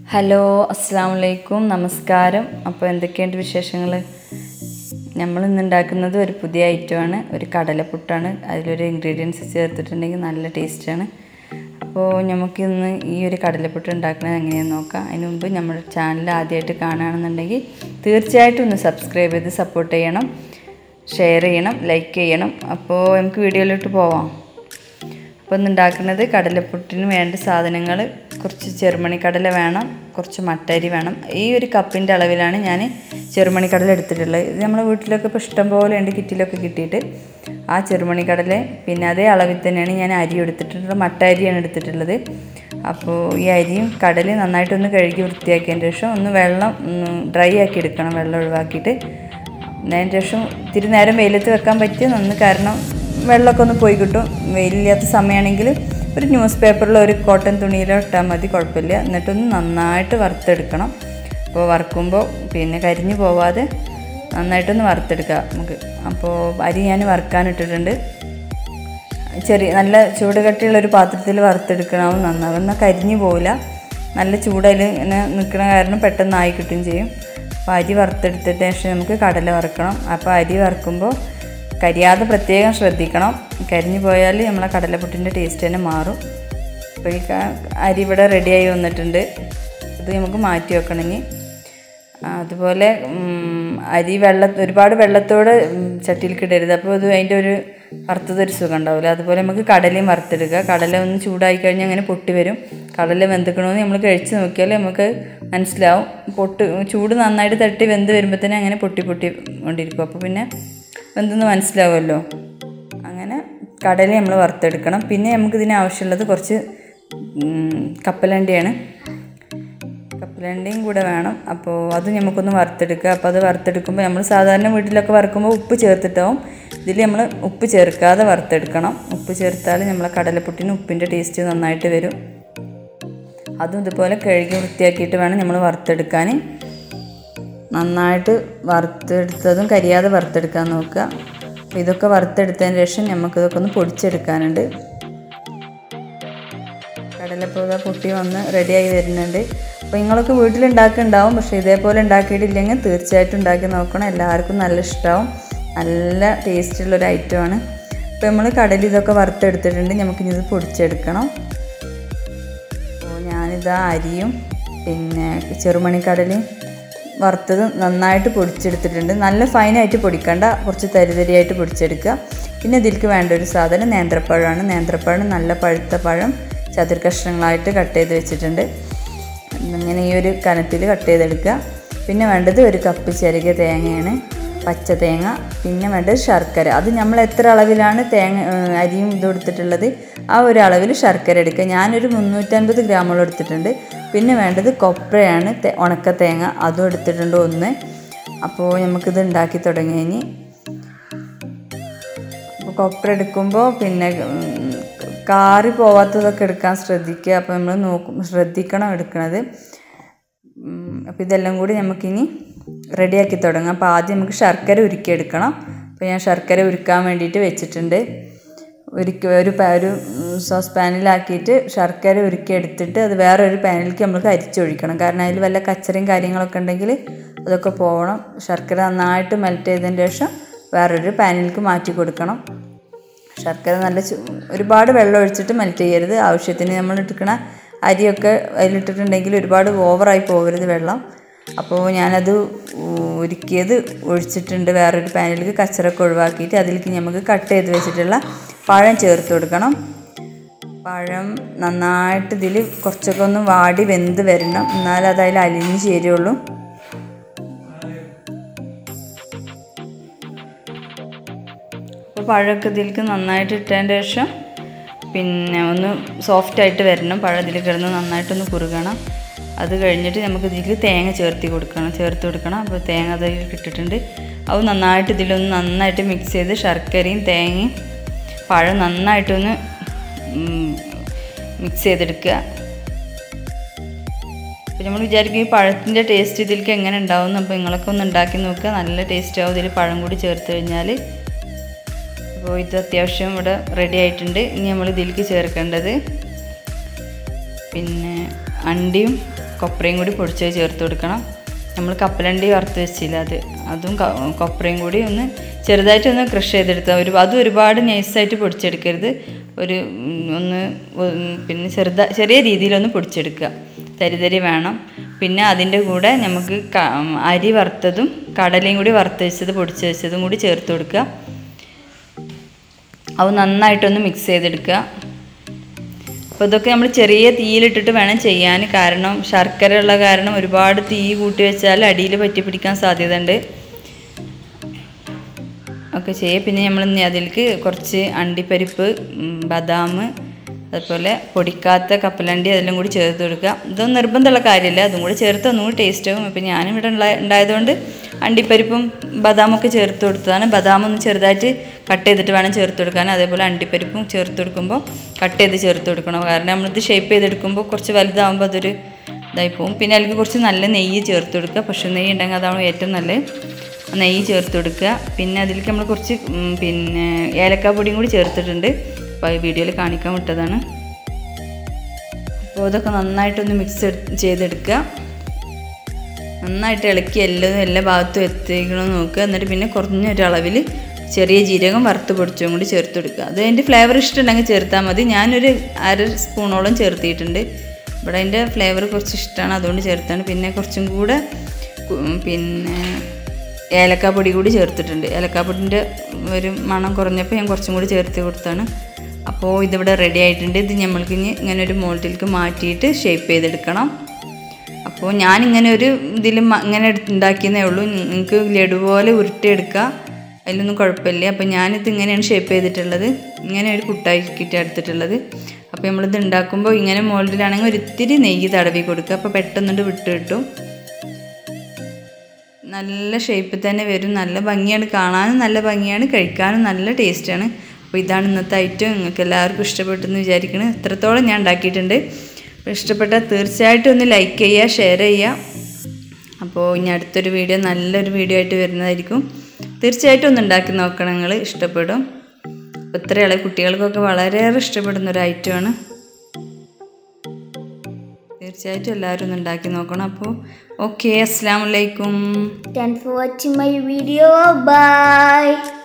Hello അസ്സാം വലൈക്കും നമസ്കാരം അപ്പോൾ എന്തൊക്കെയുണ്ട് വിശേഷങ്ങൾ നമ്മൾ ഇന്ന് ഉണ്ടാക്കുന്നത് ഒരു പുതിയ ഐറ്റമാണ് ഒരു കടലപ്പുട്ടാണ് അതിലൊരു ഇൻഗ്രീഡിയൻസ് ചേർത്തിട്ടുണ്ടെങ്കിൽ നല്ല ടേസ്റ്റാണ് അപ്പോൾ നമുക്കിന്ന് ഈ ഒരു കടലപ്പുട്ട് ഉണ്ടാക്കുന്നത് എങ്ങനെയാണെന്ന് നോക്കാം അതിന് മുമ്പ് നമ്മുടെ ചാനൽ ആദ്യമായിട്ട് കാണുകയാണെന്നുണ്ടെങ്കിൽ തീർച്ചയായിട്ടും ഒന്ന് സബ്സ്ക്രൈബ് ചെയ്ത് സപ്പോർട്ട് ചെയ്യണം ഷെയർ ചെയ്യണം ലൈക്ക് ചെയ്യണം അപ്പോൾ നമുക്ക് വീഡിയോയിലോട്ട് പോവാം അപ്പോൾ ഇന്ന് ഉണ്ടാക്കുന്നത് കടലപ്പുട്ടിന് വേണ്ട സാധനങ്ങൾ കുറച്ച് ചെറുമണി കടല വേണം കുറച്ച് മട്ടരി വേണം ഈ ഒരു കപ്പിൻ്റെ അളവിലാണ് ഞാൻ ചെറുമണി കടല എടുത്തിട്ടുള്ളത് ഇത് നമ്മുടെ വീട്ടിലൊക്കെ ഇപ്പോൾ ഇഷ്ടം പോലെ ഉണ്ട് കിറ്റിലൊക്കെ കിട്ടിയിട്ട് ആ ചെറുമണി കടല പിന്നെ അതേ അളവിൽ തന്നെയാണ് ഞാൻ അരി എടുത്തിട്ടുള്ളത് മട്ട അരിയാണ് എടുത്തിട്ടുള്ളത് അപ്പോൾ ഈ അരിയും കടലയും നന്നായിട്ടൊന്ന് കഴുകി വൃത്തിയാക്കിയതിന് ശേഷം ഒന്ന് വെള്ളം ഡ്രൈ ആക്കി എടുക്കണം വെള്ളം ഒഴിവാക്കിയിട്ട് അതിന് ശേഷം ഇത്തിരി നേരം വെയിലത്ത് വെക്കാൻ പറ്റിയ നന്ന് കാരണം വെള്ളമൊക്കെ ഒന്ന് പോയി കിട്ടും വെയിലില്ലാത്ത സമയമാണെങ്കിൽ ഒരു ന്യൂസ് പേപ്പറിലോ ഒരു കോട്ടൺ തുണിയിലോ ഇട്ടാൽ മതി കുഴപ്പമില്ല എന്നിട്ടൊന്ന് നന്നായിട്ട് വറുത്തെടുക്കണം അപ്പോൾ വറുക്കുമ്പോൾ പിന്നെ കരിഞ്ഞു പോവാതെ നന്നായിട്ടൊന്ന് വറുത്തെടുക്കുക നമുക്ക് അപ്പോൾ അരി ഞാൻ വറുക്കാനിട്ടിട്ടുണ്ട് ചെറിയ നല്ല ചൂട് കട്ടിയുള്ള ഒരു പാത്രത്തിൽ വറുത്തെടുക്കണം നന്നാവും എന്നാൽ കരിഞ്ഞു പോവില്ല നല്ല ചൂടയിൽ ഇങ്ങനെ നിൽക്കണ കാരണം പെട്ടെന്ന് ആയി കിട്ടുകയും ചെയ്യും അപ്പോൾ അരി വറുത്തെടുത്തിട്ട് ശേഷം നമുക്ക് കടല വറുക്കണം അപ്പോൾ അരി വറുക്കുമ്പോൾ കരിയാതെ പ്രത്യേകം ശ്രദ്ധിക്കണം കരിഞ്ഞു പോയാൽ നമ്മളെ കടലപ്പൊട്ടിൻ്റെ ടേസ്റ്റ് തന്നെ മാറും അപ്പോൾ ഈ അരി ഇവിടെ റെഡിയായി വന്നിട്ടുണ്ട് ഇത് നമുക്ക് മാറ്റി വെക്കണം ഇനി അതുപോലെ അരി വെള്ള ഒരുപാട് വെള്ളത്തോട് ചട്ടിയിലേക്ക് ഇടരുത് അപ്പോൾ അത് അതിൻ്റെ ഒരു വറുത്തതൊരു സുഖം ഉണ്ടാവില്ല അതുപോലെ നമുക്ക് കടലയും വറുത്തെടുക്കുക കടല ഒന്ന് ചൂടായി കഴിഞ്ഞാൽ അങ്ങനെ പൊട്ടി വരും കടല വെന്തിക്കണമെന്ന് നമ്മൾ കഴിച്ച് നോക്കിയാൽ നമുക്ക് മനസ്സിലാവും പൊട്ട് ചൂട് നന്നായിട്ട് തട്ടി വെന്ത് വരുമ്പോൾ തന്നെ അങ്ങനെ പൊട്ടി പൊട്ടി കൊണ്ടിരിക്കും അപ്പോൾ പിന്നെ വെന്തെന്ന് മനസ്സിലാവുമല്ലോ അങ്ങനെ കടല നമ്മൾ വറുത്തെടുക്കണം പിന്നെ നമുക്കിതിന് ആവശ്യമുള്ളത് കുറച്ച് കപ്പലണ്ടിയാണ് കപ്പലണ്ടിയും കൂടെ വേണം അപ്പോൾ അത് നമുക്കൊന്ന് വറുത്തെടുക്കുക അപ്പോൾ അത് വറുത്തെടുക്കുമ്പോൾ നമ്മൾ സാധാരണ വീട്ടിലൊക്കെ വറുക്കുമ്പോൾ ഉപ്പ് ചേർത്തിട്ടാവും ഇതിൽ നമ്മൾ ഉപ്പ് ചേർക്കാതെ വറുത്തെടുക്കണം ഉപ്പ് ചേർത്താൽ നമ്മളെ കടലപ്പൊട്ടിന് ഉപ്പിൻ്റെ ടേസ്റ്റ് നന്നായിട്ട് വരും അതും ഇതുപോലെ കഴുകി വൃത്തിയാക്കിയിട്ട് വേണം നമ്മൾ വറുത്തെടുക്കാൻ നന്നായിട്ട് വറുത്തെടുത്തതും കരിയാതെ വറുത്തെടുക്കാൻ നോക്കുക അപ്പോൾ ഇതൊക്കെ വറുത്തെടുത്തതിന് ശേഷം നമുക്കിതൊക്കെ ഒന്ന് പൊടിച്ചെടുക്കാനുണ്ട് കടലപ്പുക പൊട്ടി വന്ന് റെഡിയായി വരുന്നുണ്ട് അപ്പോൾ നിങ്ങളൊക്കെ വീട്ടിലുണ്ടാക്കുന്നുണ്ടാവും പക്ഷേ ഇതേപോലെ ഉണ്ടാക്കിയിട്ടില്ലെങ്കിൽ തീർച്ചയായിട്ടും ഉണ്ടാക്കി നോക്കണം എല്ലാവർക്കും നല്ല ഇഷ്ടമാവും നല്ല ടേസ്റ്റുള്ളൊരു ഐറ്റമാണ് അപ്പോൾ നമ്മൾ കടൽ ഇതൊക്കെ വറുത്തെടുത്തിട്ടുണ്ട് നമുക്കിനി ഇത് പൊടിച്ചെടുക്കണം അപ്പോൾ ഞാനിതാ അരിയും പിന്നെ ചെറുമണിക്കടലയും വറുത്തത് നന്നായിട്ട് പൊടിച്ചെടുത്തിട്ടുണ്ട് നല്ല ഫൈനായിട്ട് പൊടിക്കണ്ട കുറച്ച് തരിതരിയായിട്ട് പൊടിച്ചെടുക്കുക പിന്നെ ഇതിലേക്ക് വേണ്ട ഒരു സാധനം നേന്ത്രപ്പഴമാണ് നേന്ത്രപ്പഴം നല്ല പഴുത്ത പഴം ചതുർ കഷ്ണങ്ങളായിട്ട് കട്ട് ചെയ്ത് വെച്ചിട്ടുണ്ട് ഇങ്ങനെ ഈ ഒരു കനത്തിൽ കട്ട് ചെയ്തെടുക്കുക പിന്നെ വേണ്ടത് ഒരു കപ്പ് ചെറുകിയ തേങ്ങയാണ് പച്ച തേങ്ങ പിന്നെ വേണ്ടത് ശർക്കര അത് നമ്മൾ എത്ര അളവിലാണ് തേങ്ങ അരിയും ഇതും എടുത്തിട്ടുള്ളത് ആ ഒരു അളവിൽ ശർക്കര എടുക്കുക ഞാനൊരു മുന്നൂറ്റൻപത് ഗ്രാമോളം എടുത്തിട്ടുണ്ട് പിന്നെ വേണ്ടത് കൊപ്രയാണ് ഉണക്ക തേങ്ങ അതും എടുത്തിട്ടുണ്ട് ഒന്ന് അപ്പോൾ നമുക്കിത് ഉണ്ടാക്കി തുടങ്ങി ഇനി അപ്പോൾ കൊപ്ര എടുക്കുമ്പോൾ പിന്നെ കാറി പോവാത്തതൊക്കെ എടുക്കാൻ ശ്രദ്ധിക്കുക അപ്പോൾ നമ്മൾ നോക്കും ശ്രദ്ധിക്കണം എടുക്കണത് അപ്പോൾ ഇതെല്ലാം കൂടി നമുക്കിനി റെഡിയാക്കി തുടങ്ങാം അപ്പോൾ ആദ്യം നമുക്ക് ശർക്കര ഉരുക്കിയെടുക്കണം അപ്പോൾ ഞാൻ ശർക്കര ഉരുക്കാൻ വേണ്ടിയിട്ട് വെച്ചിട്ടുണ്ട് ഉരുക്കി ഒരു ഒരു സോസ് പാനിലാക്കിയിട്ട് ശർക്കര ഉരുക്കി എടുത്തിട്ട് അത് വേറൊരു പാനിലേക്ക് നമുക്ക് അരിച്ചൊഴിക്കണം കാരണം അതിൽ വല്ല കച്ചറയും കാര്യങ്ങളൊക്കെ ഉണ്ടെങ്കിൽ അതൊക്കെ പോകണം ശർക്കര നന്നായിട്ട് മെൽറ്റ് ചെയ്തതിന് ശേഷം വേറൊരു പാനിലേക്ക് മാറ്റി കൊടുക്കണം ശർക്കര നല്ല ഒരുപാട് വെള്ളം ഒഴിച്ചിട്ട് മെൽറ്റ് ചെയ്യരുത് ആവശ്യത്തിന് നമ്മൾ എടുക്കണ അരിയൊക്കെ അതിലിട്ടിട്ടുണ്ടെങ്കിൽ ഒരുപാട് ഓവറായി പോകരുത് വെള്ളം അപ്പോൾ ഞാനത് ഉരുക്കിയത് ഒഴിച്ചിട്ടുണ്ട് വേറൊരു പാനിലേക്ക് കച്ചറൊക്കെ ഒഴിവാക്കിയിട്ട് അതിലേക്ക് നമുക്ക് കട്ട് ചെയ്ത് വെച്ചിട്ടുള്ള പഴം ചേർത്ത് കൊടുക്കണം പഴം നന്നായിട്ട് ഇതിൽ കുറച്ചൊക്കെ ഒന്ന് വാടി വെന്ത് വരണം എന്നാലേ അത് അതിൽ അലിഞ്ഞ് ചേരുള്ളൂ അപ്പോൾ പഴമൊക്കെ ഇതിലേക്ക് നന്നായിട്ട് ഇട്ടതിന് ശേഷം പിന്നെ ഒന്ന് സോഫ്റ്റായിട്ട് വരണം പഴം ഇതിൽ കിടന്ന് നന്നായിട്ടൊന്ന് കുറുകണം അത് കഴിഞ്ഞിട്ട് നമുക്ക് ഇതിലേക്ക് തേങ്ങ ചേർത്തി കൊടുക്കണം ചേർത്ത് കൊടുക്കണം അപ്പോൾ തേങ്ങ അതിൽ ഇട്ടിട്ടുണ്ട് അത് നന്നായിട്ട് ഇതിലൊന്ന് നന്നായിട്ട് മിക്സ് ചെയ്ത് ശർക്കരയും തേങ്ങയും പഴം നന്നായിട്ടൊന്ന് മിക്സ് ചെയ്തെടുക്കുക അപ്പോൾ നമ്മൾ വിചാരിക്കും ഈ പഴത്തിൻ്റെ ടേസ്റ്റ് ഇതിലേക്ക് എങ്ങനെ ഉണ്ടാവും അപ്പോൾ നിങ്ങളൊക്കെ ഒന്ന് ഉണ്ടാക്കി നോക്കുക നല്ല ടേസ്റ്റ് ആവും ഇതിൽ പഴം കൂടി ചേർത്ത് കഴിഞ്ഞാൽ അപ്പോൾ ഇത് അത്യാവശ്യം ഇവിടെ റെഡി ആയിട്ടുണ്ട് ഇനി നമ്മൾ ഇതിലേക്ക് ചേർക്കേണ്ടത് പിന്നെ അണ്ടിയും കൊപ്രയും കൂടി പൊടിച്ച് ചേർത്ത് കൊടുക്കണം നമ്മൾ കപ്പലണ്ടി വറുത്ത് വെച്ചില്ല അത് അതും ക- കൊപ്രയും കൂടി ഒന്ന് ചെറുതായിട്ടൊന്ന് ക്രഷ് ചെയ്തെടുക്കുക ഒരു അതും ഒരുപാട് നൈസായിട്ട് പൊടിച്ചെടുക്കരുത് ഒരു ഉം, ഒന്ന് ഉം, പിന്നെ ചെറുത ചെറിയ രീതിയിലൊന്ന് പൊടിച്ചെടുക്കുക തരിതരി വേണം പിന്നെ അതിൻ്റെ കൂടെ നമുക്ക് ക- അരി വറുത്തതും കടലയും കൂടി വറുത്ത് വെച്ചത് പൊടിച്ച് വെച്ചതും കൂടി ചേർത്ത് കൊടുക്കുക അത് നന്നായിട്ടൊന്ന് മിക്സ് ചെയ്തെടുക്കുക അപ്പോൾ ഇതൊക്കെ നമ്മൾ ചെറിയ തീയിലിട്ടിട്ട് വേണം ചെയ്യാൻ കാരണം ശർക്കര ഉള്ള കാരണം ഒരുപാട് തീ കൂട്ടി വെച്ചാൽ അടിയിൽ പറ്റി പിടിക്കാൻ സാധ്യത ഉണ്ട് ഒക്കെ ചെയ്യുക പിന്നെ നമ്മൾ ഇനി അതിലേക്ക് കുറച്ച് അണ്ടിപ്പരിപ്പ് ഉം, ബദാം അതുപോലെ പൊടിക്കാത്ത കപ്പലണ്ടി അതെല്ലാം കൂടി ചേർത്ത് കൊടുക്കുക ഇതൊന്നും നിർബന്ധമുള്ള കാര്യമില്ല അതും കൂടി ചേർത്ത് ഒന്നും കൂടി ടേസ്റ്റ് ആകും ഇപ്പം ഞാനിവിടെ ഉള്ള ഉണ്ടായതുകൊണ്ട് അണ്ടിപ്പരിപ്പും ബദാമൊക്കെ ചേർത്ത് കൊടുത്തതാണ് ബദാം ഒന്ന് ചെറുതായിട്ട് കട്ട് ചെയ്തിട്ട് വേണം ചേർത്ത് കൊടുക്കാൻ അതേപോലെ അണ്ടിപ്പരിപ്പും ചേർത്ത് കൊടുക്കുമ്പോൾ കട്ട് ചെയ്ത് ചേർത്ത് കൊടുക്കണം കാരണം നമ്മളിത് ഷേപ്പ് ചെയ്തെടുക്കുമ്പോൾ കുറച്ച് വലുതാകുമ്പോൾ അതൊരു ഇതായി പോകും പിന്നെ അതിലേക്ക് കുറച്ച് നല്ല നെയ്യ് ചേർത്ത് കൊടുക്കുക പശു നെയ്യ് ഉണ്ടെങ്കിൽ അതാണ് ഏറ്റവും നല്ലത് നെയ്യ് ചേർത്ത് കൊടുക്കുക പിന്നെ അതിലേക്ക് നമ്മൾ കുറച്ച് ഉം, പിന്നെ ഏലക്കാ പൊടിയും കൂടി ചേർത്തിട്ടുണ്ട് അപ്പോൾ ഈ വീഡിയോയിൽ കാണിക്കാൻ വിട്ടതാണ് അപ്പോൾ ഇതൊക്കെ നന്നായിട്ടൊന്ന് മിക്സ് ചെയ്തെടുക്കുക നന്നായിട്ട് ഇളക്കി എല്ലാം എല്ലാ ഭാഗത്തും എത്തിക്കണമെന്ന് നോക്കുക എന്നിട്ട് പിന്നെ കുറഞ്ഞൊരു അളവിൽ ചെറിയ ജീരകം വറുത്ത് പൊടിച്ചും കൂടി ചേർത്ത് കൊടുക്കുക അത് അതിൻ്റെ ഫ്ലേവർ ഇഷ്ടമുണ്ടെങ്കിൽ ചേർത്താൽ മതി ഞാനൊരു അര സ്പൂണോളം ചേർത്തിയിട്ടുണ്ട് ഇവിടെ അതിൻ്റെ ഫ്ലേവർ കുറച്ച് ഇഷ്ടമാണ് അതുകൊണ്ട് ചേർത്താണ് പിന്നെ കുറച്ചും കൂടെ കു- പിന്നെ ഏലക്കാപ്പൊടി കൂടി ചേർത്തിട്ടുണ്ട് ഏലക്കാപ്പൊടിൻ്റെ ഒരു മണം കുറഞ്ഞപ്പോൾ ഞാൻ കുറച്ചും കൂടി ചേർത്ത് കൊടുത്താണ് അപ്പോൾ ഇതിവിടെ റെഡി ആയിട്ടുണ്ട് ഇത് നമ്മൾക്ക് ഇനി ഇങ്ങനെ ഒരു മോൾഡിലേക്ക് മാറ്റിയിട്ട് ഷേപ്പ് ചെയ്തെടുക്കണം അപ്പോൾ ഞാനിങ്ങനെ ഒരു ഇതിൽ ഇങ്ങനെ എടുത്ത് ഉണ്ടാക്കിയെന്നേ ഉള്ളൂ നിങ്ങൾക്ക് ലഡു പോലെ ഉരുട്ടിയെടുക്കുക അതിലൊന്നും കുഴപ്പമില്ല അപ്പോൾ ഞാനിത് ഇങ്ങനെയാണ് ഷേപ്പ് ചെയ്തിട്ടുള്ളത് ഇങ്ങനെ ഒരു കുട്ടാക്കിയിട്ട് എടുത്തിട്ടുള്ളത് അപ്പോൾ നമ്മളിത് ഉണ്ടാക്കുമ്പോൾ ഇങ്ങനെ മോൾഡിലാണെങ്കിൽ ഒരു ഇത്തിരി നെയ്യ് തടവി കൊടുക്കുക അപ്പോൾ പെട്ടെന്നുണ്ട് വിട്ട് കിട്ടും നല്ല ഷേപ്പിൽ തന്നെ വരും നല്ല ഭംഗിയാണ് കാണാനും നല്ല ഭംഗിയാണ് കഴിക്കാനും നല്ല ടേസ്റ്റാണ് അപ്പോൾ ഇതാണ് ഇന്നത്തെ ഐറ്റം നിങ്ങൾക്ക് എല്ലാവർക്കും ഇഷ്ടപ്പെട്ടെന്ന് വിചാരിക്കണം ഇത്രത്തോളം ഞാൻ ഉണ്ടാക്കിയിട്ടുണ്ട് അപ്പോൾ ഇഷ്ടപ്പെട്ടാൽ തീർച്ചയായിട്ടും ഒന്ന് ലൈക്ക് ചെയ്യുക ഷെയർ ചെയ്യുക അപ്പോൾ ഇനി അടുത്തൊരു വീഡിയോ നല്ലൊരു വീഡിയോ ആയിട്ട് വരുന്നതായിരിക്കും തീർച്ചയായിട്ടും ഒന്ന് ഉണ്ടാക്കി നോക്കണം നിങ്ങൾ ഇഷ്ടപ്പെടും അപ്പോൾ ഇത്രയുള്ള കുട്ടികൾക്കൊക്കെ വളരെയേറെ ഇഷ്ടപ്പെടുന്ന ഒരു ഐറ്റമാണ് തീർച്ചയായിട്ടും എല്ലാവരും ഒന്ന് ഉണ്ടാക്കി നോക്കണം അപ്പോൾ ഓക്കെ അസ്സാം വലൈക്കും Thanks for watching my video. Bye.